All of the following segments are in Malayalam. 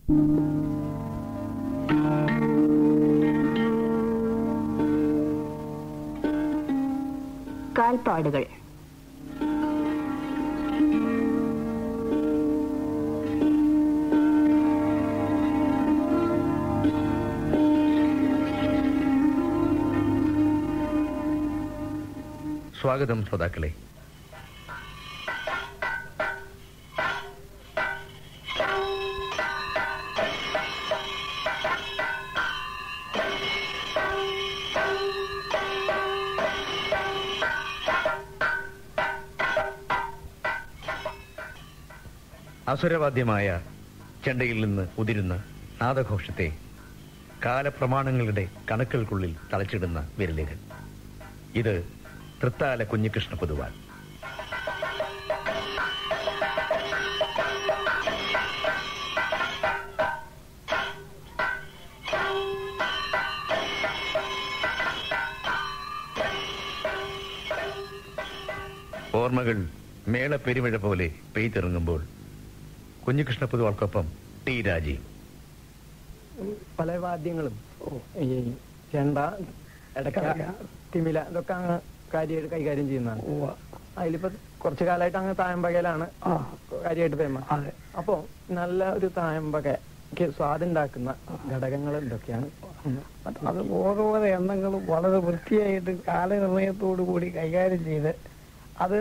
കാൽപ്പാടുകൾ സ്വാഗതം ശ്രോതാക്കളെ അസുരവാദ്യമായ ചെണ്ടയിൽ നിന്ന് ഉതിരുന്ന നാദഘോഷത്തെ കാലപ്രമാണങ്ങളുടെ കണക്കുകൾക്കുള്ളിൽ തളച്ചിടുന്ന വിരലുകൾ ഇത് തൃത്താല കുഞ്ഞികൃഷ്ണ പൊതുവാൾ ഓർമ്മകൾ മേള പെരുമഴ പോലെ പെയ്തിറങ്ങുമ്പോൾ കുഞ്ഞികൃഷ്ണ പൊതുവാൾക്കൊപ്പം ടി രാജീവ് പല വാദ്യങ്ങളും ഈ ചെണ്ട ഇടയ്ക്ക തിമില ഇതൊക്കെ അങ്ങ് കാര്യമായിട്ട് കൈകാര്യം ചെയ്യുന്നതാണ് അതിലിപ്പോ കുറച്ചു കാലമായിട്ട് അങ്ങ് തായമ്പകയിലാണ് കാര്യമായിട്ട് ഫേമസ് അപ്പോ നല്ല ഒരു തായമ്പകയ്ക്ക് സ്വാദുണ്ടാക്കുന്ന ഘടകങ്ങൾ എന്തൊക്കെയാണ് അത് ഓരോരോ എണ്ണങ്ങളും വളരെ വൃത്തിയായിട്ട് കാലനിർണയത്തോടു കൂടി കൈകാര്യം ചെയ്ത് അത്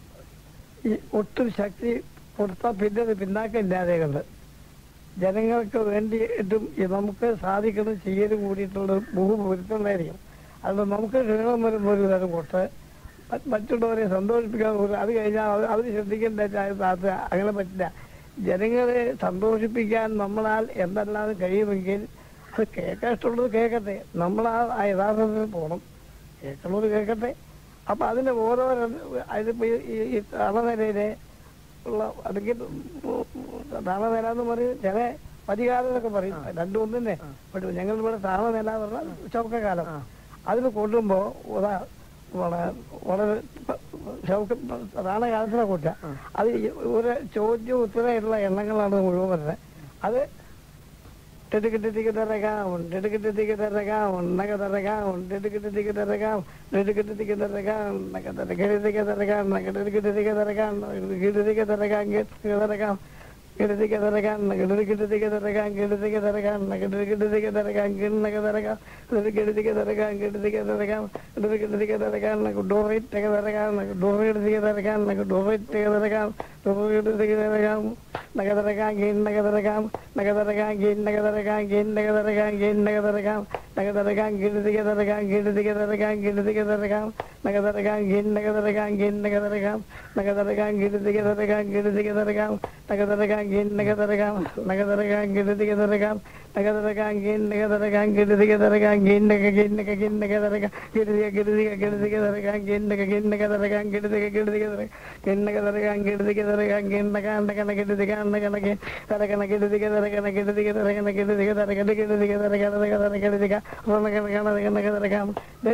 ഈ ഒട്ടും ശക്തി കൊടുത്താൽ പിന്നെ അത് പിന്നാക്കമില്ലാതെ കണ്ട് ജനങ്ങൾക്ക് വേണ്ടിയിട്ടും ഈ നമുക്ക് സാധിക്കുന്നത് ചെയ്യലും കൂടിയിട്ടുള്ള ബഹുപൊരുത്തണ്ടായിരിക്കും അതുകൊണ്ട് നമുക്ക് ക്ഷീണം വരുമ്പോൾ ഒരു തരം കൊട്ട് മ- മറ്റുള്ളവരെ സന്തോഷിപ്പിക്കാൻ ഒരു അത് കഴിഞ്ഞാൽ അവർ അവർ ശ്രദ്ധിക്കേണ്ട താത്ത അങ്ങനെ പറ്റില്ല ജനങ്ങളെ സന്തോഷിപ്പിക്കാൻ നമ്മളാൽ എന്തെല്ലാം കഴിയുമെങ്കിൽ അത് കേൾക്കാൻ ഇഷ്ടമുള്ളത് കേൾക്കട്ടെ നമ്മളാ ആ യഥാർത്ഥത്തിൽ പോകണം കേൾക്കുന്നത് കേൾക്കട്ടെ അപ്പൊ അതിന്റെ ഓരോ അതിപ്പോ ഈ- ഈ ഈ താളനിലയിലെ ഉള്ള അല്ലെങ്കിൽ താളനില എന്ന് പറയും ചില പതികാലം എന്നൊക്കെ പറയും രണ്ടും ഒന്നും തന്നെ പക്ഷെ ഞങ്ങൾ ഇവിടെ താളനില എന്ന് പറഞ്ഞാൽ ചൗക്കക്കാലം അതിന് കൊണ്ടുമ്പോ ഉദാ വളരെ വളരെ ചൗക്ക താളകാലത്തിനെ കൂട്ടുക അത് ഈ ഒരു ചോദ്യം ഉത്തരമായിട്ടുള്ള എണ്ണങ്ങളാണ് മുഴുവൻ വരുന്നത് അത് ടെടുക്കിട്ട് തരകാം ടെടുക്കിട്ട് തരകാം നഗ തരകാം ടെടുക്കിട്ട് തരകാം ടെടുക്കിട്ട് തരകാം നഗ തരകിടതിക്ക് തരകാം നഗ ടെടുക്കിട്ട് തരകാം കിടതിക്ക് തരകാം കിടതിക്ക് തരകാം കിടതിക്ക് തരകാം കിടതിക്ക് തരകാം കിടതിക്ക് തരകാം കിടതിക്ക് തരകാം കിണ്ണക തരകാം കിടതിക്ക് തരകാം കിടതിക്ക് തരകാം കിടതിക്ക് തരകാം ഡോറേറ്റ് തരകാം ഡോറേറ്റ് തരകാം ഡോറേറ്റ് തരകാം ഡോറേറ്റ് തരകാം നഗതരകാം കിണ്ണകതരകാം നഗതരകാം കിണ്ണകതരകാം കിണ്ണകതരകാം കിണ്ണകതരകാം നഗതരകാം കിടതിക്ക് തരകാം കിടതിക്ക് തരകാം കിടതിക്ക് തരകാം നഗതരകാം കിണ്ണകതരകാം കിണ്ണകതരകാം നഗതരകാം കിടതിക്ക് തരകാം കിടതിക്ക് തരകാം നഗതരകാം കിണ്ണകതരകാം നഗതരകാം കിടതിക്ക് തരകാം നഗതരകാം കിണ്ണകതരകാം കിടതിക്ക് തരകാം കിണ്ണക കിണ്ണക കിണ്ണക തരകാം കിടതിക കിടതിക കിടതിക തരകാം കിണ്ണക കിണ്ണക തരകാം കിടതിക കിടതിക തരകാം കിണ്ണക തരകാം കിടതിക തരകാം കിണ്ണക കണ കിടതിക കണക്ക് തരകണ കിടതിക തരകണ കിടതിക തരകണ കിടതിക തരകണ കിടതിക തരകണ തരകണ കിടതിക രണകണ കണക തരകാം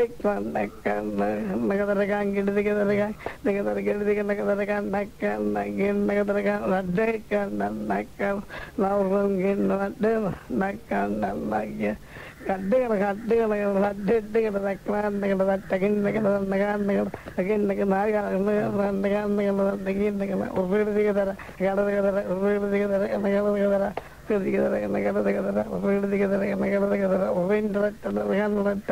നഗ തരകാം കിടതിക തരകാം നഗ തര കിടതിക നഗ തരകാം നക്ക നഗ തരകാം നഡ്ഡ നക്ക നവറും നഡ് നക്ക നക്ക കട്ടുകൾ കട്ടുകൾ കട്ടിട്ടുകൾ നക്കളാണ്ടുകൾ തകിണ്ണകൾ നകാണ്ടുകൾ തകിണ്ണകൾ നാലുകാണ്ടുകൾ തകിണ്ണകൾ ഉപയോഗിക്കുക തര കടതുക തര ഉപയോഗിക്കുക തര കടതുക തര ഉപയോഗിക്കുക തര കടതുക തര ഉപയോഗിക്കുക തര കടതുക തര ഉപയോഗിച്ച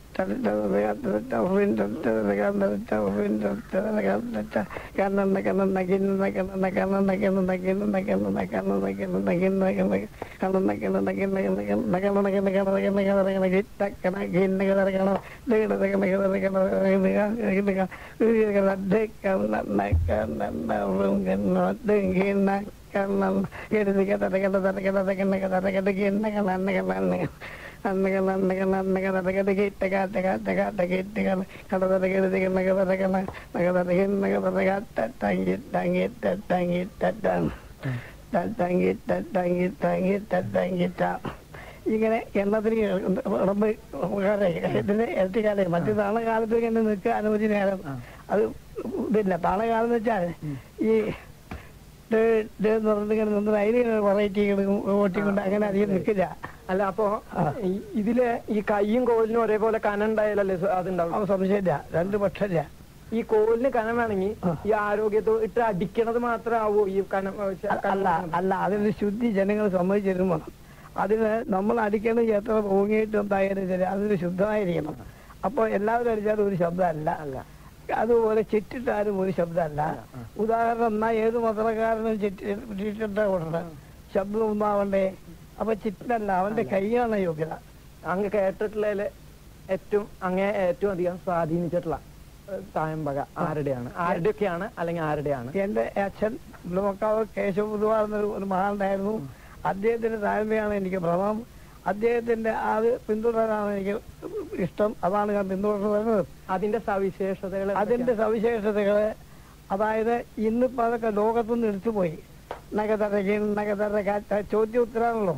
ഇങ്ങനെ എണ്ണത്തിന് ഉടമ്പ് ഇതിന്റെ ഇരട്ടിക്കാലം മറ്റു താളകാലത്ത് ഇങ്ങനെ നിൽക്കുക അനുമതി നേരം അത് ഇതില്ല താളകാലം എന്ന് വെച്ചാൽ ഈ ഡേ ഡേ എന്ന് പറഞ്ഞിട്ട് ഇങ്ങനെ നിന്ന് അതിന് വെറൈറ്റി ഓട്ടിക്കൊണ്ട് അങ്ങനെ അധികം നിൽക്കില്ല അല്ല അപ്പോ ഈ- ഇതില് ഈ കൈയും കോലിനും ഒരേപോലെ കനം ഉണ്ടായാലല്ലേ സു- അതുണ്ടാവും അവ സംശയമില്ല രണ്ട് പക്ഷമില്ല ഈ കോലിന് കനം വേണമെങ്കിൽ ആ. ഈ ആരോഗ്യത്തോ ഇട്ട് അടിക്കണത് മാത്രമാവോ ഈ കനം ഏ, ച- കനം അല്ല അല്ല അതിന് ശുദ്ധി ജനങ്ങൾ സമ്മതിച്ചിരുന്നു വേണം അതിന് നമ്മൾ അടിക്കേണ്ടത് എത്ര ഭൂമിയായിട്ട് എന്തായാലും ശരി അതിന് ശുദ്ധമായിരിക്കണം അപ്പൊ എല്ലാവരും അടിച്ചാലും ഒരു ശബ്ദമല്ല അല്ല അതുപോലെ ചിറ്റിട്ടാലും ഒരു ശബ്ദമല്ല ഉദാഹരണം എന്നാ ഏത് മതക്കാരനും ചിറ്റിട്ടാ കൊടുക്കണം ശബ്ദം ഒന്നാവണ്ടേ അപ്പൊ ചിറ്റല്ല അവന്റെ കൈയാണ് യോഗ്യത അങ്ങ് കേട്ടിട്ടുള്ളതില് ഏറ്റവും അങ്ങേ ഏറ്റവും അധികം സ്വാധീനിച്ചിട്ടുള്ള ഏ, തായമ്പക ആരുടെയാണ് ആരുടെയൊക്കെയാണ് അല്ലെങ്കിൽ ആരുടെയാണ് എന്റെ അച്ഛൻ ബ്ലോക്കാവ് കേശവ പൊതുവാ എന്നൊരു ഒരു മഹാനുണ്ടായിരുന്നു അദ്ദേഹത്തിന്റെ താഴ്മയാണ് എനിക്ക് ഭ്രമം അദ്ദേഹത്തിന്റെ അത് പിന്തുടരാനാണ് എനിക്ക് ഇഷ്ടം അതാണ് ഞാൻ പിന്തുടർന്ന് വരുന്നത് അതിന്റെ സവിശേഷതകൾ അതിന്റെ സവിശേഷതകള് അതായത് ഇന്നിപ്പോ അതൊക്കെ ലോകത്തുനിന്ന് എടുത്തുപോയി നഗതരകി നഗതരക ചോദ്യ ഉത്തരാണല്ലോ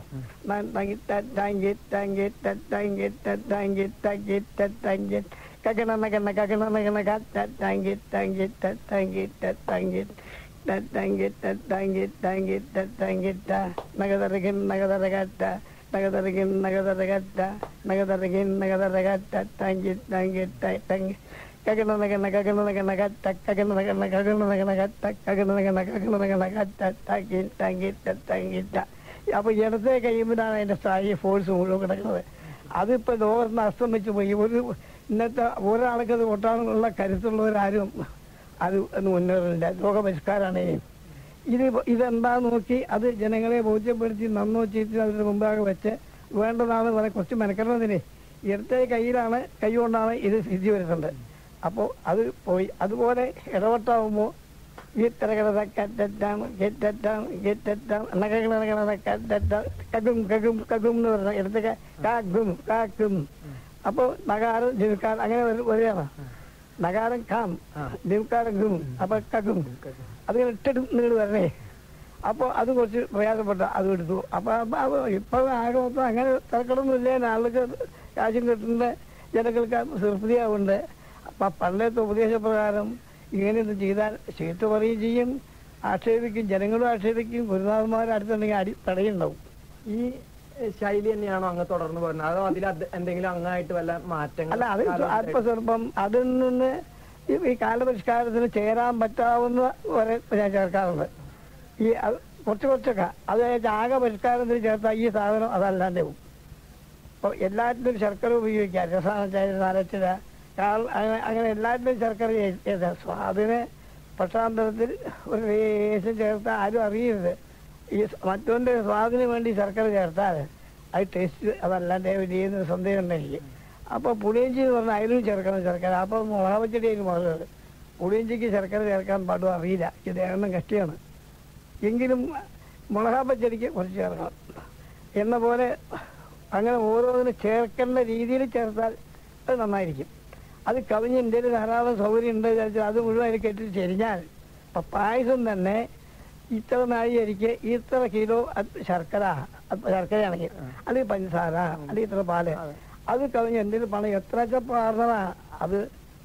കകണ നകണ കകണ നകണ ടാങ്കി ടാങ്കി ടാങ്കി ടാങ്കി ടാങ്കി ടാങ്കി ടാങ്കി ടാങ്കി നഗതരകി നഗതരകറ്റ നഗതരകി നഗതരകറ്റ നഗതരകി നഗതരകറ്റ ടാങ്കി ടാങ്കി ടാങ്കി കകണനകണ കകണനകണ കറ്റ കകണനകണ കകണനകണ കറ്റ കകണനകണ കകണനകണ കറ്റ ടാങ്കി ടാങ്കി ടാങ്കി അപ്പൊ ഇടത്തെ കഴിയുമ്പോഴാണ് അതിന്റെ സ്ഥായി ഫോഴ്സ് മുഴുവൻ കിടക്കുന്നത് അതിപ്പോ ലോകത്തിന് അസ്തമിച്ചു പോയി ഒരു ഇന്നത്തെ ഒരാൾക്ക് അത് ഒട്ടാനുള്ള കരുത്തുള്ളവരാരും അത് ഒന്ന് മുന്നേറില്ല ലോകപരിഷ്കാരാണ് ഇത് ഇതെന്താന്ന് നോക്കി അത് ജനങ്ങളെ ബോധ്യപ്പെടുത്തി നന്നോ ചീറ്റി അതിന് മുമ്പാകെ വെച്ച് വേണ്ടതാണ് വളരെ കുറച്ച് മെനക്കെടുന്നതിന് ഇടത്തെ കയ്യിലാണ് കൈ കൊണ്ടാണ് ഇത് സിദ്ധി വരുന്നത് അപ്പോൾ അത് പോയി അതുപോലെ ഇടവട്ടാവുമ്പോൾ ഈ തിരക്കടത കറ്ററ്റാണ് കെറ്ററ്റാണ് കെറ്ററ്റാണ് നഗകള കറ്ററ്റാണ് കകും കകും കകും എന്ന് പറഞ്ഞ ഇടത്തേക്ക് കാക്കും കാക്കും അപ്പോ നഗാരം ജിൽക്കാർ അങ്ങനെ വരു- വരികയാണ് നഗാരം കാം ജിൽക്കാരം ഗും അപ്പൊ കകും അതിങ്ങനെ ഇട്ടിട്ട് നിങ്ങൾ വരണേ അപ്പോൾ അത് കുറച്ച് പ്രയാസപ്പെട്ട അത് എടുത്തു അപ്പൊ അപ്പൊ അത് ഇപ്പൊ ആകെ മൊത്തം അങ്ങനെ തിരക്കടൊന്നുമില്ലേ ആൾക്ക് കാശും കിട്ടുന്നുണ്ട് ജനങ്ങൾക്ക് തൃപ്തിയാവുന്നുണ്ട് അപ്പൊ പണ്ടത്തെ ഉപദേശപ്രകാരം ഇങ്ങനെയൊന്നും ചെയ്താൽ ചീത്ത പറയുകയും ചെയ്യും ആക്ഷേപിക്കും ജനങ്ങളും ആക്ഷേപിക്കും ഗുരുനാഥന്മാർ അടുത്തുണ്ടെങ്കിൽ അടി തടയുണ്ടാവും ഈ ഏ, ശൈലി തന്നെയാണോ അങ്ങ് തുടർന്ന് പോകുന്നത് അതോ അതിൽ അത് എന്തെങ്കിലും അങ്ങായിട്ട് വല്ല മാറ്റങ്ങൾ അല്ല അത് കാലഘട്ടത്തിൽ- അല്പസ്വല്പം അതിൽ നിന്ന് ഈ- ഈ കാലപരിഷ്കാരത്തിന് ചേരാൻ പറ്റാവുന്ന വരെ ഞാൻ ചേർക്കാറുണ്ട് ഈ അത് കുറച്ച് കുറച്ചൊക്കെ അത് ആകെ പരിഷ്കാരത്തിന് ചേർത്താൽ ഈ സാധനം അതല്ലാതെ പോകും അപ്പോൾ എല്ലാറ്റിലും ശർക്കര ഉപയോഗിക്കാം രസായന ചായ നാലച്ചിര കാൾ അങ്ങനെ അങ്ങനെ എല്ലാറ്റിലും ശർക്കര ചേ- ചേർത്താം. സ്വാദിന് പക്ഷാന്തരത്തിൽ ഒരു ലേശം ചേർത്താൽ ആരും അറിയരുത് ഈ സ- മറ്റവന്റെ സ്വാദിന് വേണ്ടി ശർക്കര ചേർത്താൽ അത് ടേസ്റ്റ് അതല്ലാണ്ട് വലിയ സന്ദേഹം ഉണ്ടെങ്കിൽ അപ്പൊ പുളിയിഞ്ചി എന്ന് പറഞ്ഞാൽ അതിലും ചേർക്കണം ശർക്കര അപ്പൊ മുളകപ്പച്ചടി അതിന് മുളക് പുളിയിഞ്ചിക്ക് ശർക്കര ചേർക്കാൻ പാടും അറിയില്ല ഇത് എണ്ണം കഷ്ടിയാണ് എങ്കിലും മുളകാപ്പച്ചടിക്ക് കുറച്ച് ചേർക്കണം എന്ന പോലെ അങ്ങനെ ഓരോന്നിനും ചേർക്കേണ്ട രീതിയിൽ ചേർത്താൽ അത് നന്നായിരിക്കും അത് കവിഞ്ഞ് ഇന്ത്യയിൽ ധാരാളം സൗകര്യം ഉണ്ട് വിചാരിച്ചാൽ അത് മുഴുവൻ അതിൽ കെട്ടി ചെരിഞ്ഞാൽ ഇപ്പൊ പായസം തന്നെ ഇത്ര നാഴികരിക്ക് ഇത്ര കിലോ അത് ശർക്കര അത് ശർക്കരയാണെങ്കിൽ അല്ലെങ്കിൽ പഞ്ചസാര അല്ലെങ്കിൽ ഇത്ര പാല് അത് കവിഞ്ഞ് എന്തെങ്കിലും പണം എത്ര പാർന്നതാ അത്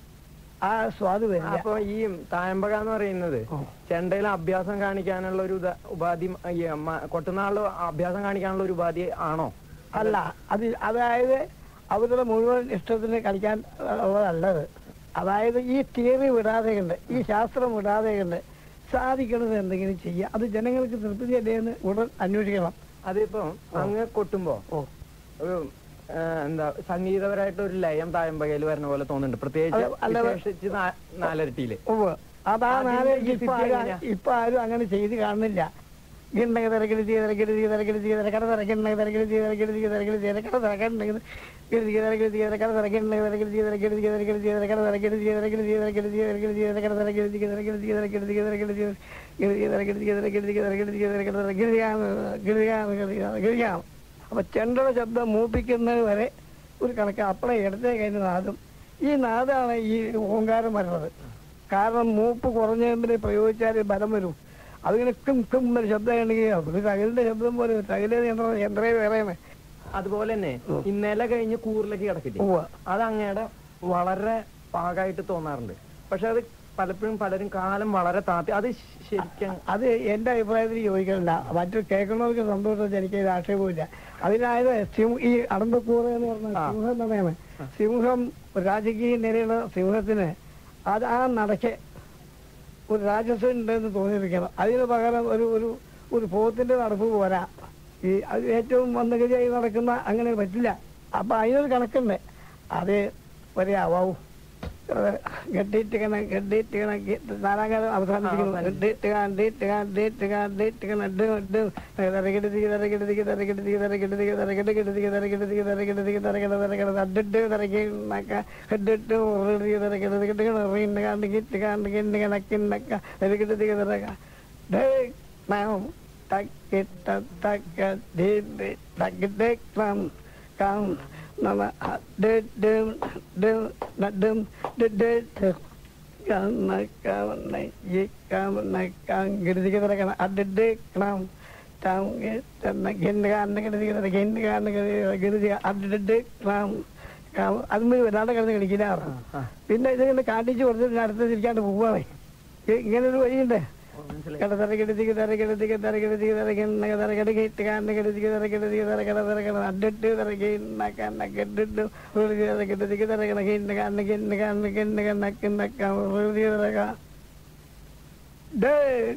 ആ സ്വാദ് വരില്ല അപ്പൊ ഈ തായമ്പക എന്ന് പറയുന്നത് ഓ. ചെണ്ടയിൽ അഭ്യാസം കാണിക്കാനുള്ള ഒരു ഉദാ- ഉപാധി ഈ മ- കൊട്ടുനാളില് അഭ്യാസം കാണിക്കാനുള്ള ഒരു ഉപാധി ആണോ അല്ല അത് അതായത് അവരുടെ മുഴുവൻ ഇഷ്ടത്തിന് കളിക്കാൻ ഉള്ളതല്ലത് അതായത് ഈ തിയറി വിടാതെ ഉണ്ട് ഈ ശാസ്ത്രം വിടാതെ ഉണ്ട് സാധിക്കണത് എന്തെങ്കിലും ചെയ്യുക അത് ജനങ്ങൾക്ക് തൃപ്തി അല്ലേ എന്ന് ഉടൻ അന്വേഷിക്കണം അതിപ്പോ അങ്ങ് കൊട്ടുമ്പോ ഓ ഒരു ആ, എന്താ സംഗീതപരമായിട്ട് ഒരു ലയം തായമ്പകയിൽ വരുന്ന പോലെ തോന്നുന്നുണ്ട് പ്രത്യേകിച്ച് അല്ല, അല്ല, വിശേഷിച്ച് നാ- നാലരട്ടിയില് ഉവ്വ് അതാ അതിന്റെ നാളെ ഈ ഇപ്പൊ സിദ്ധി ആരും എങ്ങനെയാ? ഇപ്പൊ ആരും അങ്ങനെ ചെയ്ത് കാണുന്നില്ല ഗിണ്ടക തിരക്കെടുത്തി തിരക്കെടുത്തി തിരക്കെടുത്തി തിരക്കട തിരക്കുണ്ടെങ്കിൽ തിരക്കെടുത്തി തിരക്കെടുത്തി തിരക്കെടുത്തി തിരക്കട തിരക്കുണ്ടെങ്കിൽ തിരക്കി തിരക്കെടുത്തി തിരക്കട തിരക്കുണ്ടെങ്കിൽ തിരക്കെടുത്തി തിരക്കെടുത്തി തിരക്കെടുത്തി തിരക്കട തിരക്കെടുത്തി തിരക്കെടുത്തി തിരക്കെടുത്തി തിരക്കെടുത്തി തിരക്കട തിരക്കെടുത്തി തിരക്കെടുത്തി തിരക്കെടുത്തി തിരക്കെടുത്തി തിരക്കെടുത്തി തിരക്കെടുത്തി തിരക്കെടുത്തി തിരക്കട തിരക്കെടുത്തി ഗിരിയാം അപ്പൊ ചെണ്ടയുടെ ശബ്ദം മൂപ്പിക്കുന്നത് വരെ ഒരു കണക്ക് അപ്പളെ ഇടത്തെ കഴിഞ്ഞ നാദം ഈ നാദാണ് ഈ ഓങ്കാരം വരുന്നത് കാരണം മൂപ്പ് കുറഞ്ഞതിനെ പ്രയോഗിച്ചാൽ ബലം വരും അതിങ്ങനെ കും കും എന്നൊരു ശബ്ദം ഉണ്ടെങ്കിൽ ഒരു തകലിന്റെ ശബ്ദം പോലെ തകല് യന്ത്രേ വേറെയാണ് അതുപോലെ തന്നെ ഇന്നലെ കഴിഞ്ഞ് കൂറിലേക്ക് കിടക്കില്ലേ ഉവ്വ. അത് അങ്ങയുടെ വളരെ പാകമായിട്ട് തോന്നാറുണ്ട് പക്ഷെ അത് പലപ്പോഴും പലരും കാലം വളരെ താത്തി അത് ശ- ശരിക്കും അത് എന്റെ അഭിപ്രായത്തിൽ യോജിക്കണില്ല മറ്റു കേൾക്കുന്നവർക്ക് സന്തോഷം എനിക്ക് ഇത് ആക്ഷേപമില്ല അതിനായത് സിംഹ ഈ അടമ്പക്കൂറ എന്ന് പറഞ്ഞ ആ. സിംഹം തന്നെയാണ് സിംഹം ഒരു രാജകീയ നിലയുള്ള സിംഹത്തിന് അത് ആ നടക്കെ ഒരു രാജസ്വം ഉണ്ടെന്ന് തോന്നിയിരിക്കണം അതിന് പകരം ഒരു ഒരു ഒരു പോത്തിന്റെ നടപ്പ് പോരാ ഈ അത് ഏറ്റവും മന്ദഗതിയായി നടക്കുന്ന അങ്ങനെ പറ്റില്ല അപ്പൊ അതിനൊരു കണക്കുണ്ട് അത് വരെ ആവാവൂ ഗഡ്ഡിട്ട് കണ ഗഡ്ഡിട്ട് കണ നാലാം കാലം അവസാനിപ്പിക്കുന്നു ഗഡ്ഡിട്ട് ഗഡ്ഡിട്ട് ഗഡ്ഡിട്ട് ഗഡ്ഡിട്ട് ഗഡ് ഗഡ് തരകിടതി തരകിടതി തരകിടതി തരകിടതി തരകിടതി തരകിടതി തരകിടതി തരകിട തരകിട അഡിട്ട് തരക്കി നക്ക ഹെഡിട്ട് ഉറടി തരകിടതി കിട്ടുക റീണ്ട് കാണ്ട് കിട്ട് കാണ്ട് കിണ്ട് കണക്കിന്നക്ക തരകിടതി തരക ഡേ now takit takka did takit kam kam nama did dum dum na dum did did kana kana ye kana kan gidi gidi kana adde kam tam na ginda kana gidi gidi ginda kana gidi gidi adde kam kam അത് വല്ലാണ്ട് കിടന്ന് കളിക്കില്ലാറ് പിന്നെ ഇതിങ്ങനെ കാട്ടിച്ച് കൊടുത്തിട്ട് അടുത്ത് തിരിക്കാണ്ട് പോവാണേ ഇങ്ങനെ ഒരു വഴിയുണ്ട് മനസ്സിലായി തരകിടതിക്ക് തരകിടതിക്ക് തരകിടതിക്ക് തരകിണ്ണ തരകിടകിട്ട് കാണ്ടകിടതിക്ക് തരകിടതിക്ക് തരകിട തരകിട അഡിട്ട് തരകിണ്ണ കണ്ണക്കിട്ടിട്ട് ഉറുതി തരകിടതിക്ക് തരകിട കിണ്ണ കണ്ണ കിണ്ണ കണ്ണ കിണ്ണ കണ്ണക്ക് നക്ക ഉറുതി തരക ഡേ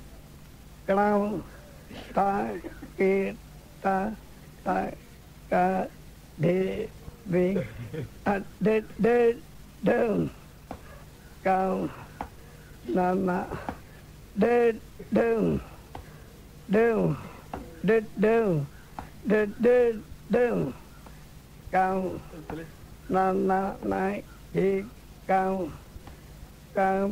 കണാം താ കീ താ താ കാ ഡേ ബി ഡേ ഡേ ഡേ കാം നന്ന Did do do did do did did do cao na na nai ഈ cao cao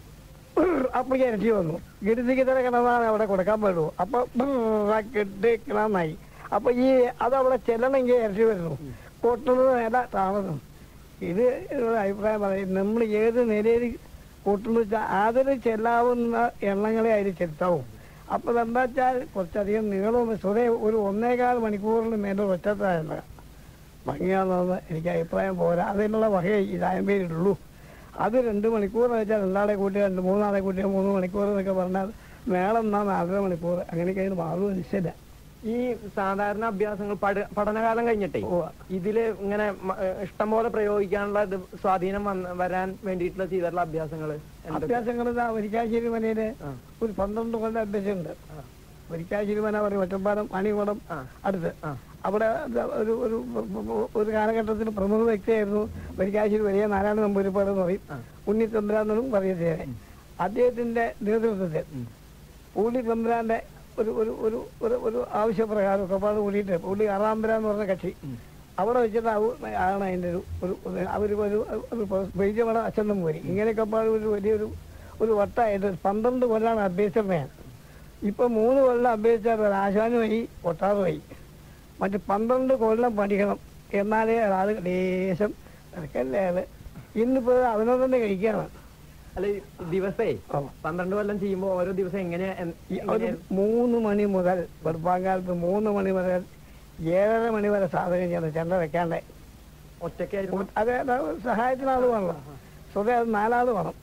അപ്പൊ ഇരട്ടി വന്നു ഗിരിതിക്ക് തിരക്കണമെന്നാണ് അവിടെ കൊടുക്കാൻ പാടുള്ളൂ അപ്പൊ കിട്ടിക്കണമെന്നായി അപ്പൊ ഈ അതവിടെ ചെല്ലണമെങ്കിൽ ഇരട്ടി വരുന്നു കൊട്ടുന്നത് നേരെ താമസം ഇത് ഒരു അഭിപ്രായം പറയും നമ്മൾ ഏത് നിലയിൽ കൂട്ടുന്ന വെച്ചാൽ അതിന് ചെല്ലാവുന്ന എണ്ണങ്ങളെ അതിൽ ചെലുത്താവും അപ്പൊ എന്താ വെച്ചാൽ കുറച്ചധികം നീളവും സ്വതേ ഒരു ഒന്നേകാൽ മണിക്കൂറിന് മേലെ ഒറ്റത്തായ ഭംഗിയാണെന്ന് എനിക്ക് അഭിപ്രായം പോരാ അതിനുള്ള വകയെ ഈ ചായമ്പേരുള്ളൂ അത് രണ്ട് മണിക്കൂർ എന്ന് വെച്ചാൽ രണ്ടാളെ കൂട്ടി രണ്ട് മൂന്നാളെ കൂട്ടി മൂന്ന് മണിക്കൂർ എന്നൊക്കെ പറഞ്ഞാൽ മേളം എന്നാ നാലര മണിക്കൂർ അങ്ങനെയൊക്കെ അതിന് മാറുമെന്ന് നിശ്ചയമില്ല ഈ സാധാരണ അഭ്യാസങ്ങൾ പഠ- പഠനകാലം കഴിഞ്ഞിട്ടേ ഉവ്വ. ഇതില് ഇങ്ങനെ മ- ഇഷ്ടംപോലെ പ്രയോഗിക്കാനുള്ള ഇത് സ്വാധീനം വന്ന് വരാൻ വേണ്ടിയിട്ടുള്ള ചെയ്തിട്ടുള്ള അഭ്യാസങ്ങള് എന്തൊക്കെ? അഭ്യാസങ്ങൾ ഇതാ ഒരിക്കാശ്ശേരി മനയില് ആ. ഒരു പന്ത്രണ്ട് കൊല്ലം അഭ്യസിച്ചുണ്ട് ആ. ഒരിക്കാശ്ശേരി മന പറയും ഒറ്റപ്പാലം അണികുളം ആ. അടുത്ത് ആ. അവിടെ ദ- ഒരു ഒരു ഒരു കാലഘട്ടത്തിൽ പ്രമുഖ വ്യക്തിയായിരുന്നു വരിക്കാശ്ശേരി വലിയ നാരായണ നമ്പൂരിപ്പാട് എന്ന് പറയും ആ. ഉണ്ണിത്തമ്പുരാന്നും പറയുന്നത് അദ്ദേഹത്തിന്റെ നേതൃത്വത്തിൽ ഉം. പുള്ളി തമ്പുരാന്റെ ഒരു ഒരു ഒരു ഒരു ഒരു ആവശ്യപ്രകാരം ഒക്കെപ്പാട് കൂടിയിട്ട് പുള്ളി ആറാമ്പര എന്ന് പറഞ്ഞ കക്ഷി ഉം. അവിടെ വെച്ചിട്ട് അവ ആണ് അതിന്റെ ഒരു ഒരു ഒരു- അവര് ഒരു ഒരു വൈദ്യമട അച്ഛനും പോരി ഇങ്ങനെയൊക്കെ പാട് ഒരു വലിയൊരു ഒരു വട്ടായിട്ട് പന്ത്രണ്ട് കൊല്ലാണ് അഭ്യസിച്ചത് ഞാൻ ഇപ്പൊ മൂന്ന് കൊല്ലം അഭ്യസിച്ചാൽ ഒരു ആശാനുമായി ഒട്ടാറുമായി മറ്റ് പന്ത്രണ്ട് കൊല്ലം പഠിക്കണം എന്നാലേ ആള് ലേശം ഇറക്കല്ലേ ആള് ഇന്നിപ്പോ അവനെ തന്നെ കഴിക്കുകയാണ് അല്ല ഈ ദിവസേ ആ. പന്ത്രണ്ട് കൊല്ലം ചെയ്യുമ്പോ ഓരോ ദിവസം എങ്ങനെയാ എൻ- ഈ ഒരു എങ്ങനെയാ? മൂന്ന് മണി മുതൽ വെറുപ്പാങ്കാലത്ത് മൂന്ന് മണി മുതൽ ഏഴര മണി വരെ സാധകം ചെയ്യണം ചെണ്ട വെക്കാണ്ടേ ഒറ്റയ്ക്കായിരുന്നു അത് അത് സഹായത്തിന് ആള് വേണം സ്വതേ അത് നാലാള് വേണം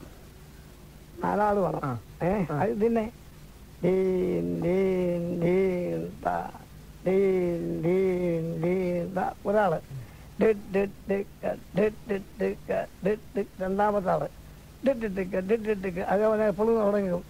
നാലാള് വേണം ആ. ഏ ആ. അത് ഇതിന്നെ ഡീൻ, ഡീൻ, ഡീൻ, താ, ഡീൻ, ഡീൻ, ഡീൻ, താ. ഒരാള് ഡിഡ്, ഡിഡ്, ഡിക്ക, ഡിഡ്, ഡിഡ്, ഡിക്ക, ഡിഡ്, ഡിഡ്. രണ്ടാമത്തെ ആള് ഡിഡ്, ഡിഡ്, ഡിക്ക, ഡിഡ്, ഡിഡ്, ഡിക്ക. അത് അവനെ എപ്പോഴും തുടങ്ങും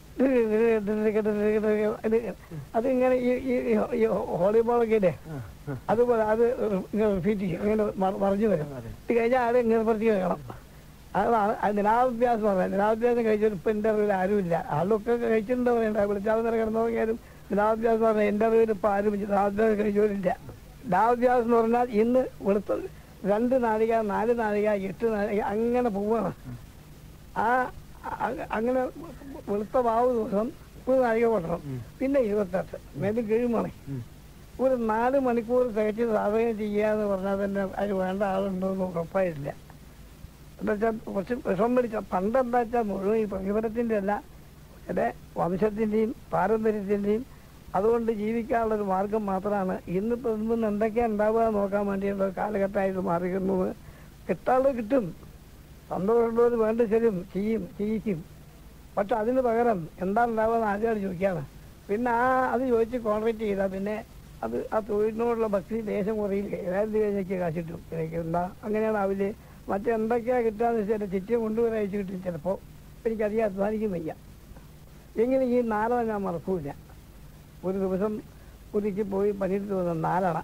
അതിങ്ങനെ ഈ ഈ- ഈ ഹോളിബോളൊക്കെ ഇല്ലേ ആ, ആ. അതുപോലെ അത് ഇങ്ങനെ റിപ്പീറ്റ് ചെയ്യും ഇങ്ങനെ മറ- മറിഞ്ഞു വരും ഇത് കഴിഞ്ഞാൽ ആളെ ഇങ്ങനെ പ്രതി വേണം അതാണ് അത് നിലാഭ്യാസം പറഞ്ഞത് നിലാഭ്യാസം കഴിച്ചിട്ട് ഇപ്പൊ എന്റെ അറിവിൽ ആരുമില്ല ആളൊക്കെ കഴിച്ചിട്ടുണ്ടോ പറയണ്ട വിളിച്ചാൽ നേരം കിടന്നോക്കിയാലും നിലാഭ്യാസം പറഞ്ഞാൽ എന്റെ അറിവിൽ ഇപ്പൊ ആരും നിലാഭ്യാസം കഴിച്ചവരില്ല നിലാഭ്യാസം എന്ന് പറഞ്ഞാൽ ഇന്ന് വെളുത്ത രണ്ട് നാഴിക നാല് നാഴിക എട്ട് നാഴിക അങ്ങനെ പോവാണ് ആ അ- അങ്ങനെ വെളുത്ത വാവ് ദിവസം ഒരു നാഴിക കൊട്ടണം പിന്നെ ഇരുപത്തെട്ട് മേലും കിഴുമണി ഉം. ഒരു നാല് മണിക്കൂർ തികച്ച് സാധകം ചെയ്യാന്ന് പറഞ്ഞാൽ തന്നെ അതിന് വേണ്ട ആളുണ്ടോ എന്ന് ഉറപ്പായിട്ടില്ല എന്താ വെച്ചാൽ കുറച്ച് വിഷം പിടിച്ച പണ്ട് എന്താ വെച്ചാൽ മുഴുവൻ ഈ പ്രതിഫലത്തിന്റെ അല്ല ചില വംശത്തിന്റെയും പാരമ്പര്യത്തിന്റെയും അതുകൊണ്ട് ജീവിക്കാനുള്ള ഒരു മാർഗം മാത്രമാണ് ഇന്നിപ്പോ ഇന്ന് എന്തൊക്കെയാ ഉണ്ടാവുക എന്ന് നോക്കാൻ വേണ്ടിയുള്ള ഒരു കാലഘട്ടമായിട്ട് മാറിയിരുന്നത് കിട്ടാനുള്ളത് കിട്ടും സന്തോഷമുള്ളവർ വേണ്ട ശരി ചെയ്യും ചെയ്യിക്കും പക്ഷെ അതിന് പകരം എന്താണ് ഉണ്ടാവുക ആദ്യമായിട്ട് ചോദിക്കാണ് പിന്നെ ആ അത് ചോദിച്ച് കോൺട്രാക്ട് ചെയ്താൽ പിന്നെ അത് ആ തൊഴിലിനോടുള്ള ഭക്തി ദേശം കുറയില്ല ഏതായാലും കഴിഞ്ഞേക്ക് കാശ് കിട്ടും എനിക്ക് എന്താ അങ്ങനെയാണ് ആവില്ലേ മറ്റെന്തൊക്കെയാ കിട്ടാന്ന് വെച്ചാൽ ചിറ്റിയെ കൊണ്ടുവരാൻ അയച്ചു കിട്ടും ചിലപ്പോൾ എനിക്കധികം അധ്വാനിക്കും വയ്യ എങ്ങനെ ഈ നാളെ ഞാൻ മറക്കൂല ഒരു ദിവസം ഒരിക്കൽ പോയി പണിയിട്ട് വന്ന നാലണ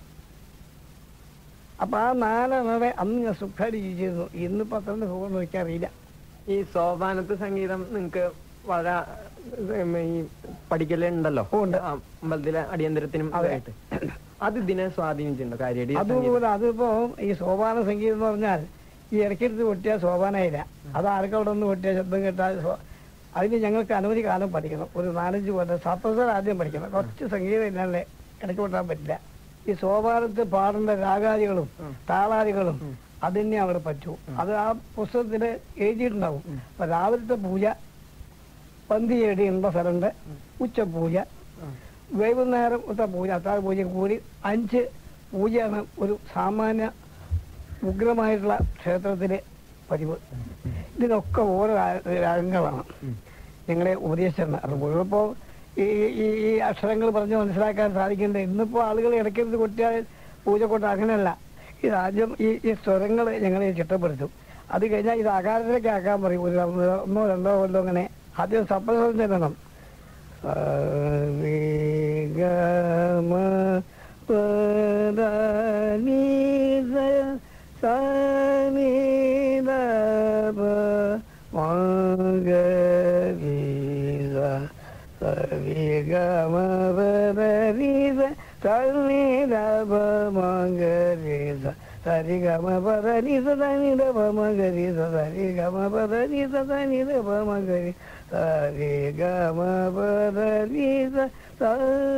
അപ്പൊ ആ നാലണയുടെ അന്ന് ഞാൻ സുഖമായിട്ട് ജീവിച്ചിരുന്നു ഇന്നിപ്പോ അത്ര സുഖം നോക്കിയറിയില്ല ഈ സോപാനത്ത് സംഗീതം നിങ്ങക്ക് വളരെ ഉം, ഈ പഠിക്കലുണ്ടല്ലോ ഓ, ഉണ്ട്. ആ, അമ്പലത്തിലെ അടിയന്തരത്തിനും അതെ. ആയിട്ട് അത് ഇതിനെ സ്വാധീനിച്ചിട്ടുണ്ടോ കാര്യടി സംഗീതം? അതുപോലെ അതിപ്പോ ഈ സോപാന സംഗീതം എന്ന് പറഞ്ഞാൽ ഈ ഇടയ്ക്കെടുത്ത് കൊട്ടിയാൽ സോപാനയില്ല അത് ആർക്കും അവിടെ ഒന്ന് കൊട്ടിയാൽ ശബ്ദം കേട്ടാൽ സോ- അതിന് ഞങ്ങൾക്ക് അനവധി കാലം പഠിക്കണം ഒരു നാലഞ്ച് കൊല്ലം സപ്തസ്വരം ആദ്യം പഠിക്കണം കുറച്ച് സംഗീതം ഇല്ലാതെ ഇടയ്ക്ക് കൊട്ടാൻ പറ്റില്ല ഈ സോപാനത്ത് പാടേണ്ട രാഗാദികളും താളാദികളും അതിനെ അവിടെ പറ്റൂ അത് ആ പുസ്തകത്തില് എഴുതിയിട്ടുണ്ടാവും അപ്പൊ രാവിലത്തെ പൂജ പന്തിയേടി ഉള്ള സ്ഥലമുണ്ട് ഉച്ചപൂജ വൈകുന്നേരത്തെ പൂജ അത്താഴ പൂജ കൂടി അഞ്ച് പൂജയാണ് ഒരു സാമാന്യ ഉഗ്രമായിട്ടുള്ള ക്ഷേത്രത്തിലെ പതിവ് ഇതിനൊക്കെ ഓരോ രാ- രാഗങ്ങളാണ് ഞങ്ങളെ ഉപദേശിച്ചിട്ടുണ്ട് അത് മുഴുവപ്പോൾ ഈ ഈ ഈ അക്ഷരങ്ങൾ പറഞ്ഞ് മനസ്സിലാക്കാൻ സാധിക്കുന്നുണ്ട് ഇന്നിപ്പോൾ ആളുകൾ ഇടയ്ക്കരുത് കൊട്ടിയാൽ പൂജ കൊണ്ട് അങ്ങനെയല്ല ഇത് ആദ്യം ഈ ഈ സ്വരങ്ങൾ ഞങ്ങളെ ചിട്ടപ്പെടുത്തും അത് കഴിഞ്ഞാൽ ഇത് ആകാരത്തിലേക്ക് ആക്കാൻ പറയും ഒരു ഒന്നോ രണ്ടോ കൊല്ലോ അങ്ങനെ ആദ്യം സപ്തസ്വരം ചെല്ലണം ഗമ പദ നീ സ സനി ദ പ മഗ രി സ സരി ഗമ പദ രി സ സനി ദ പ മഗ രി സ സരി ഗമ പദ രി സ സനി ദ പ മഗ രി സ സരി ഗമ പദ രി സ സനി ദ പ മഗ രി സരി ഗമ പദ രി സ സ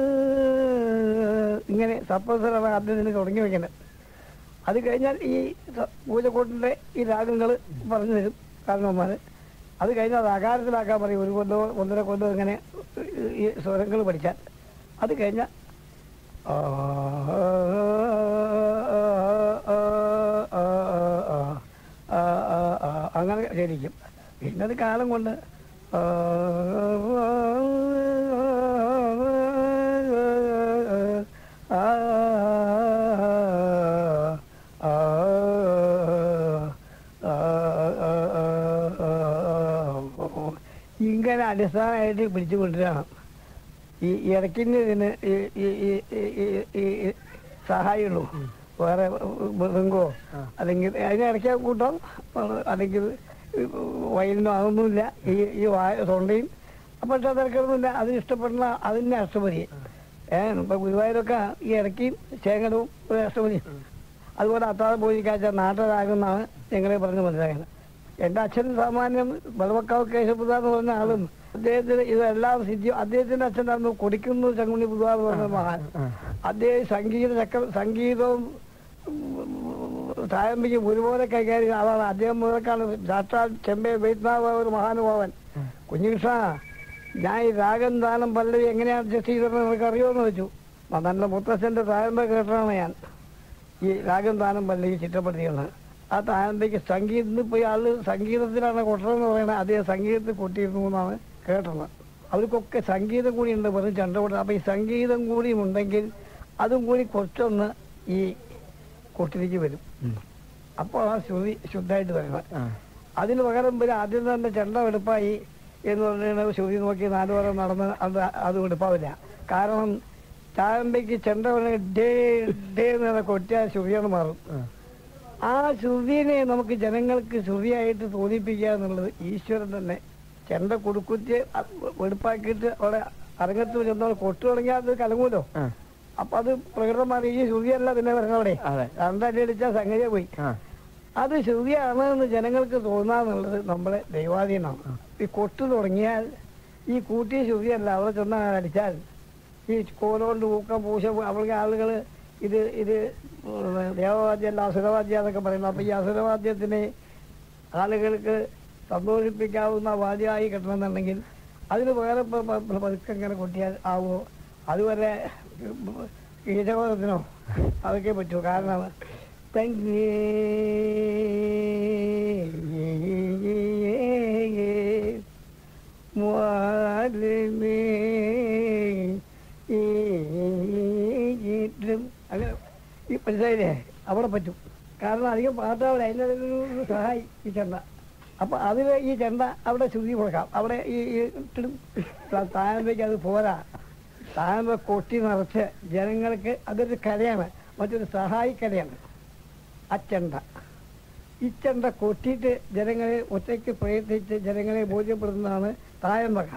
ഇങ്ങനെ സപ്തസ്വരം ആദ്യത്തിന് തുടങ്ങി വെക്കുന്നത് അത് കഴിഞ്ഞാൽ ഈ സ- പൂജക്കോട്ടിന്റെ ഈ രാഗങ്ങൾ പറഞ്ഞു തരും കാരണവന്മാര് അത് കഴിഞ്ഞാൽ അത് ആകാരത്തിലാക്കാൻ പറയും ഒരു കൊല്ലോ ഒന്നര കൊല്ലോ ഇങ്ങനെ ഈ സ്വരങ്ങൾ പഠിച്ചാൽ അത് കഴിഞ്ഞാൽ ആ, ആ, ആ, ആ, ആ, ആ, ആ, അങ്ങനെ ശരിക്കും പിന്നെ അത് കാലം കൊണ്ട് ആ, ആ, ആ, ആ, ഇങ്ങനെ അടിസ്ഥാനമായിട്ട് പിടിച്ചു കൊണ്ടുവരണം ഈ ഇടയ്ക്കിന് ഇതിന് ഈ ഈ- ഈ- ഈ- ഈ- ഈ- ഈ സഹായമുള്ളൂ വേറെ മൃദംഗോ അല്ലെങ്കിൽ അതിന് ഇടയ്ക്ക് കൂട്ടാം അല്ലെങ്കിൽ വയലിനോ അതൊന്നുമില്ല ഈ ഈ വായ തൊണ്ടയും പക്ഷെ തിരക്കൊന്നുമില്ല അതിന് ഇഷ്ടപ്പെടുന്ന അതിന് അഷ്ടപതി ഏഹ് ഇപ്പൊ ഗുരുവായൂരൊക്കെ ഈ ഇടയ്ക്ക് ചേങ്ങടവും ഒരു അഷ്ടപതി അതുപോലെ അത്താഴ പൂജിക്കാച്ച നാട്ടരാകുന്നാണ് ഞങ്ങളെ പറഞ്ഞ് മനസ്സിലാക്കുന്നത് എന്റെ അച്ഛൻ സാമാന്യം വെളവക്കാവ് കേശവപുത എന്ന് പറഞ്ഞ ആളും അദ്ദേഹത്തിന് ഇതെല്ലാം സിദ്ധിയും അദ്ദേഹത്തിന്റെ അച്ഛനായിരുന്നു കൊടിക്കുന്നു ചങ്കുണ്ണി പുതുവ എന്ന് പറഞ്ഞ മഹാൻ അദ്ദേഹം സംഗീത ചക്ര സംഗീതവും തായമ്പിക്കും ഒരുപോലെ കൈകാര്യം ചെയ്യുന്ന ആളാണ് അദ്ദേഹം മുതൽക്കാണ് സാക്ഷാൽ ചെമ്പെ വൈഷ്ണവ ഒരു മഹാനുഭാവൻ കുഞ്ഞുകൃഷ്ണ ഞാൻ ഈ രാഗം ദാനം പല്ലവി എങ്ങനെയാണ് അഡ്ജസ്റ്റ് ചെയ്തതെന്ന് നിനക്ക് അറിയുമെന്ന് വെച്ചു നല്ല മുത്തച്ഛന്റെ തായമ്പ കേട്ടതാണ് ഞാൻ ഈ രാഗം ദാനം പല്ലവി ചിട്ടപ്പെടുത്തിയുള്ളത് ആ തായമ്പയ്ക്ക് സംഗീതത്തിൽ പോയി ആള് സംഗീതത്തിലാണ് കൊട്ടണമെന്ന് പറയുന്നത് അദ്ദേഹം സംഗീതത്തിൽ കൊട്ടിയിരുന്നു എന്നാണ് കേട്ടത് അവർക്കൊക്കെ സംഗീതം കൂടി ഉണ്ട് വെറും ചണ്ടകൊട്ട അപ്പൊ ഈ സംഗീതം കൂടി ഉണ്ടെങ്കിൽ അതും കൂടി കുറച്ചൊന്ന് ഈ കൊട്ടിലേക്ക് വരും അപ്പോൾ ആ ശ്രുതി ശുദ്ധമായിട്ട് വരുന്നത് ആ. അതിന് പകരം പിന്നെ ആദ്യം തന്നെ ചെണ്ട വെടുപ്പായി എന്ന് പറഞ്ഞാൽ ശ്രുതി നോക്കി നാലു വരം നടന്ന് അത് അത് വെടുപ്പാവില്ല കാരണം ചായമ്പയ്ക്ക് ചെണ്ട വേണ ഡേ ഡേ എന്ന് കൊട്ടിയാൽ ശ്രുതിയാണ് മാറും ആ ശ്രുതിനെ നമുക്ക് ജനങ്ങൾക്ക് ശ്രുതിയായിട്ട് തോന്നിപ്പിക്കുക എന്നുള്ളത് ഈശ്വരൻ തന്നെ ചെണ്ട കൊടുക്കുറ്റി വെടുപ്പാക്കിയിട്ട് അവിടെ അരങ്ങത്ത് ചെന്നാൽ കൊട്ടു തുടങ്ങിയാൽ അത് കലങ്ങൂലോ ആ. അപ്പൊ അത് പ്രകൃതമായി ഈ ശ്രുതിയല്ല പിന്നെ വരണവിടെ അതെ. രണ്ടടി അടിച്ചാൽ സംഗതി പോയി ആ. അത് ശരിയാണ് എന്ന് ജനങ്ങൾക്ക് തോന്നാന്നുള്ളത് നമ്മളെ ദൈവാധീനമാണ് ഈ കൊട്ടു തുടങ്ങിയാൽ ഈ കൂട്ടിയ ശുദ്ധിയല്ല അവിടെ ചെന്നാൽ അടിച്ചാൽ ഈ കോലോണ്ട് ഊക്കം പൂശ അവർക്ക് ആളുകൾ ഇത് ഇത് ദേവവാദ്യമല്ല അസുരവാദ്യ എന്നൊക്കെ പറയുന്നത് അപ്പൊ ഈ അസുരവാദ്യത്തിനെ ആളുകൾക്ക് സന്തോഷിപ്പിക്കാവുന്ന വാദ്യമായി കിട്ടണമെന്നുണ്ടെങ്കിൽ അതിന് വേറെ പ- പ- പ- പതുക്കെ ഇങ്ങനെ കൊട്ടിയാൽ ആവുമോ അതുവരെ കീചകോപത്തിനോ അതൊക്കെ പറ്റൂ കാരണം തങ്ങേ മാലിമേ അങ്ങനെ ഈ മനസ്സിലായില്ലേ അവിടെ പറ്റും കാരണം അധികം പാട്ടാവില്ല അതിൻ്റെ ഒരു സഹായി ഈ ചെണ്ട അപ്പൊ അതിൽ ഈ ചെണ്ട അവിടെ ശ്രുതി കൊടുക്കാം അവിടെ ഈ ഈ ഇട്ടിടും. താഴമ്പേക്ക് അത് പോരാ താഴമ്പ കൊട്ടി നിറച്ച് ജനങ്ങൾക്ക് അതൊരു കലയാണ് മറ്റൊരു സഹായി കലയാണ് അച്ചണ്ട ഈ ചെണ്ട കൊട്ടിയിട്ട് ജനങ്ങളെ ഒറ്റയ്ക്ക് പ്രയത്നിച്ച് ജനങ്ങളെ ബോധ്യപ്പെടുത്തുന്നതാണ് തായമ്പക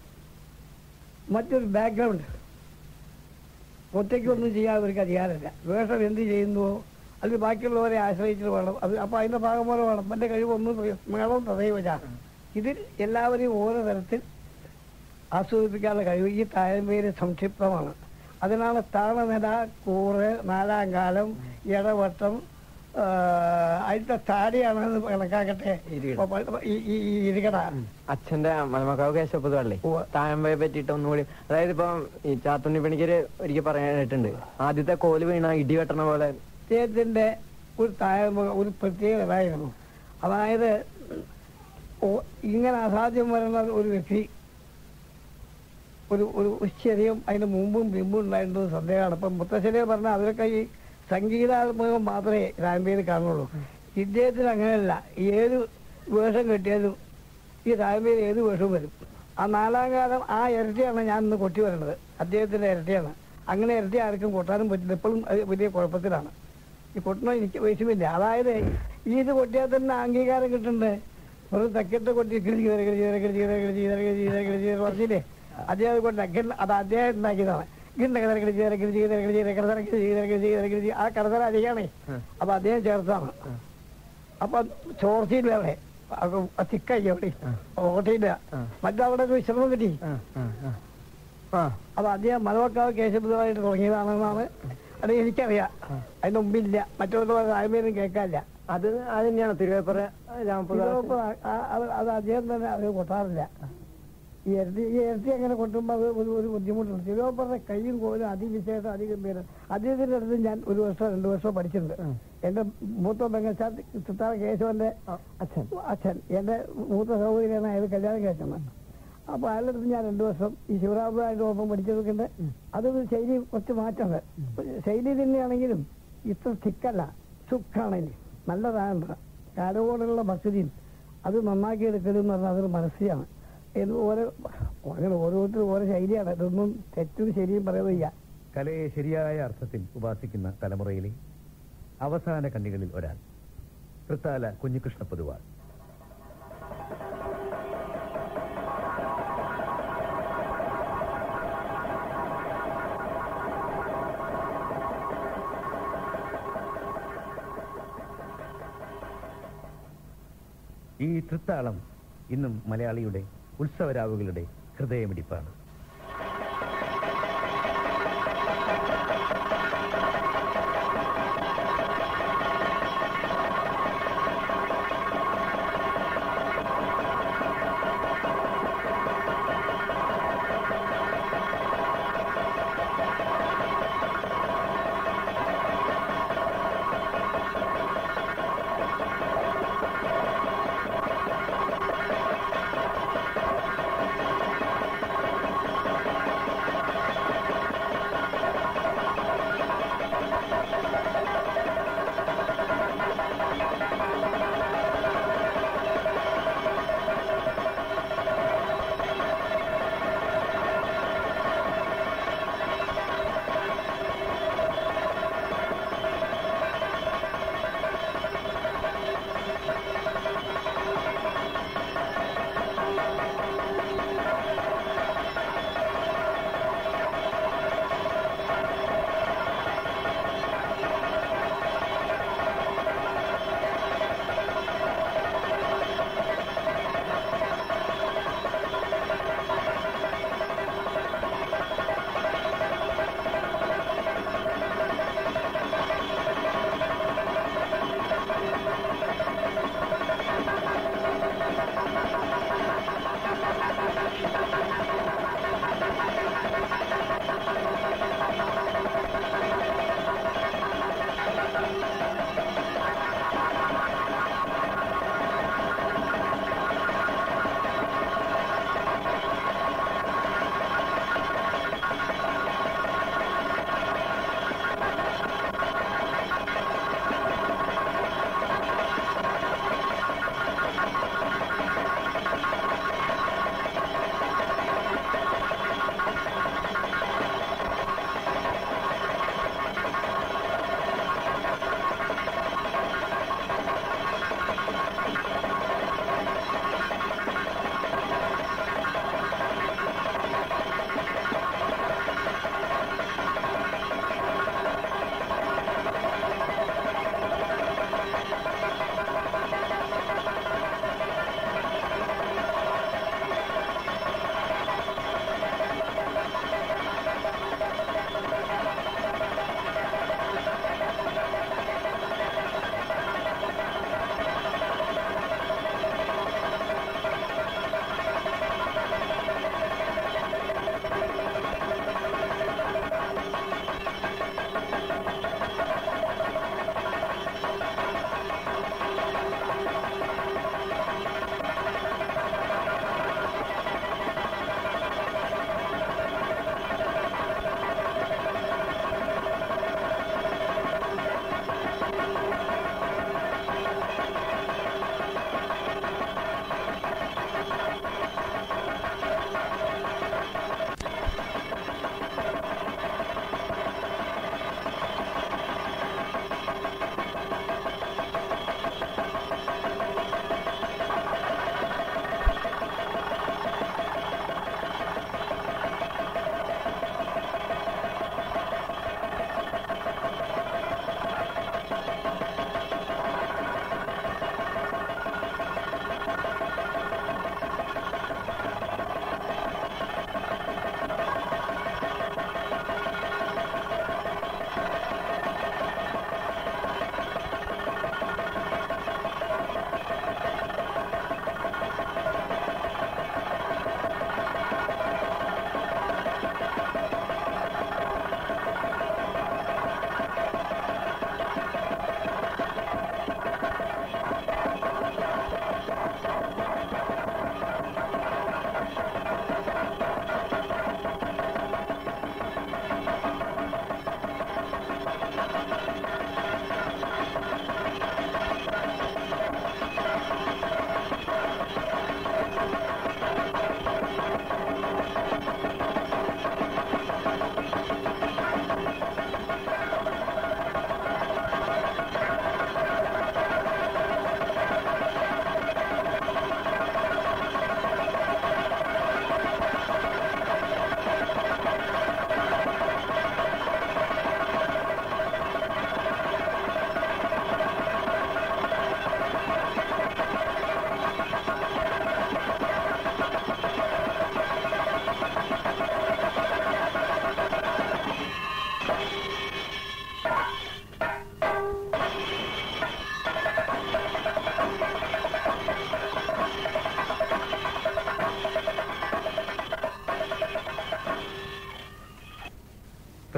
മറ്റൊരു ബാക്ക്ഗ്രൗണ്ട് ഒറ്റയ്ക്കൊന്നും ചെയ്യാൻ അവർക്ക് അധികാരമില്ല വേഷം എന്ത് ചെയ്യുന്നുവോ അത് ബാക്കിയുള്ളവരെ ആശ്രയിച്ചിട്ട് വേണം അത് അപ്പൊ അതിന്റെ ഭാഗം പോലെ വേണം എന്റെ കഴിവൊന്നും മേളം തടയുവല്ല ഇതിൽ എല്ലാവരെയും ഓരോ തരത്തിൽ ആസ്വദിപ്പിക്കാനുള്ള കഴിവ് ഈ താഴ്മയിൽ സംക്ഷിപ്തമാണ് അതിനാണ് താളനില കൂറ് നാലാം കാലം ഇടവട്ടം ആ, അതിന്റെ താടിയാണെന്ന് കണക്കാക്കട്ടെ ഇരികട. ഈ- ഈ ഈ ഇരികട അച്ഛന്റെ മലമക്കാവ് കേശപ്പതല്ലേ ഉവ്വ്. തായമ്പയെ പറ്റിയിട്ട് ഒന്നുകൂടി അതായത് ഇപ്പം ഈ ചാത്തുണ്ണി പണിക്കര് ഒരിക്കൽ പറയാനായിട്ടുണ്ട് ആദ്യത്തെ കോല് വീണ ഇടി വെട്ടണ പോലെ അദ്ദേഹത്തിന്റെ ഒരു താഴ്മ ഒരു പ്രത്യേകതയായിരുന്നു അതായത് ഓ- ഇങ്ങനെ അസാധ്യം വരുന്ന ഒരു വ്യക്തി ഒരു ഒരു ഉച്ചരിയും അതിന് മുമ്പും പിമ്പും ഉണ്ടായിരുന്നത് സന്ദേഹമാണ് ഇപ്പം മുത്തശ്ശനെ പറഞ്ഞാൽ അവരൊക്കെ ഈ സംഗീതാത്മകം മാത്രമേ രാംബീര് കാണുള്ളൂ ഇദ്ദേഹത്തിന് അങ്ങനെയല്ല ഏത് വേഷം കെട്ടിയാലും ഈ രാംബീർ ഏത് വേഷവും വരും ആ നാലാം കാലം ആ ഇരട്ടിയാണ് ഞാൻ ഇന്ന് കൊട്ടി വരുന്നത് അദ്ദേഹത്തിന്റെ ഇരട്ടിയാണ് അങ്ങനെ ഇരട്ടി ആർക്കും കൊട്ടാനും പറ്റില്ല ഇപ്പോഴും അത് വലിയ കുഴപ്പത്തിലാണ് ഈ കൊട്ടണോ എനിക്ക് വയസ്സുമില്ല അതായത് ഈ ഇത് കൊട്ടിയാൽ തന്നെ അംഗീകാരം കിട്ടുന്നുണ്ട് ഒരു തെക്കത്തെ കൊട്ടി കിഴി കിഴി കിഴി കിഴി കിഴി കിഴി കിഴി കിഴി കിഴി കിഴി കിഴി പറഞ്ഞില്ലേ അദ്ദേഹം കൊണ്ട് അഗ്ഗൻ- അത് അദ്ദേഹം ഉണ്ടാക്കിയതാണ് ഗിണ്ട കടല കിഴി കിഴി കിഴി കിഴി കിഴി കിഴി കടതല കിഴി കിഴി കിഴി കിഴി കിഴി ആ കടതല അധികമാണ് അപ്പൊ അദ്ദേഹം ചേർത്താണ് അപ്പൊ ചോർച്ചയില്ല അവിടെ തിക്കായി അവിടെ ഓട്ടയില്ല മറ്റവിടെ ഒരു വിശ്രമം കിട്ടി ആ അപ്പൊ അദ്ദേഹം മലവക്കാവ് കേശബുദ്ധമായിട്ട് തുടങ്ങിയതാണെന്നാണ് അത് എനിക്കറിയാം അതിന് മുമ്പില്ല മറ്റുള്ളവരുടെ ആയ്മേലും കേൾക്കാനില്ല അത് അത് തന്നെയാണ് തിരുവേപ്പുറ രാമപ്പുഴ ഇതിപ്പോ ആ- ആ- അത് അത് അദ്ദേഹം തന്നെ അത് കൊട്ടാറില്ല ഈ ഇരട്ടി ഈ ഇരട്ടി അങ്ങനെ കൊട്ടുമ്പോൾ അത് ഒരു ഒരു ബുദ്ധിമുട്ടുണ്ട് തിരുവപ്പുറത്തെ കയ്യും കോലും അതിവിശേഷം അതിഗംഭീരം അദ്ദേഹത്തിന്റെ അടുത്ത് ഞാൻ ഒരു വർഷം രണ്ടു വർഷം പഠിച്ചിട്ടുണ്ട് എന്റെ മൂത്ത പെങ്ങച്ചാൻ ചിത്താറ കേശവന്റെ അച്ഛൻ അച്ഛൻ എന്റെ മൂത്ത സഹോദരിയാണ് അയാൾ കല്യാണം കഴിച്ചത് അപ്പൊ അയാളുടെ അടുത്ത് ഞാൻ രണ്ടു വർഷം ഈ ശിവരാമനായിട്ട് ഒപ്പം പഠിച്ചതൊക്കെ അതൊരു ശൈലി കുറച്ച് മാറ്റമുണ്ട് ശൈലി തന്നെയാണെങ്കിലും ഇത്ര തിക്കല്ല സുഖാണെങ്കിൽ നല്ലതാണ് കാലകോടുള്ള ഭക്തിയും അത് നന്നാക്കി എടുക്കലും എന്ന് പറഞ്ഞാൽ അതൊരു മനസ്സിലാണ് എന്ന് ഓരോ അങ്ങനെ ഓരോരുത്തരും ഓരോ ശൈലിയാണ് ഇതൊന്നും തെറ്റും ശരിയും പറയുന്നില്ല കലയെ ശരിയായ അർത്ഥത്തിൽ ഉപാസിക്കുന്ന തലമുറയിലെ അവസാന കണ്ണികളിൽ ഒരാൾ തൃത്താല കുഞ്ഞികൃഷ്ണ പൊതുവാൾ ഈ തൃത്താളം ഇന്നും മലയാളിയുടെ ഉത്സവരാവുകളുടെ ഹൃദയമിടിപ്പാണ്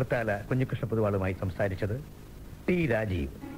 തൃത്താല കുഞ്ഞികൃഷ്ണ പൊതുവാളുമായി സംസാരിച്ചത് ടി രാജീവ്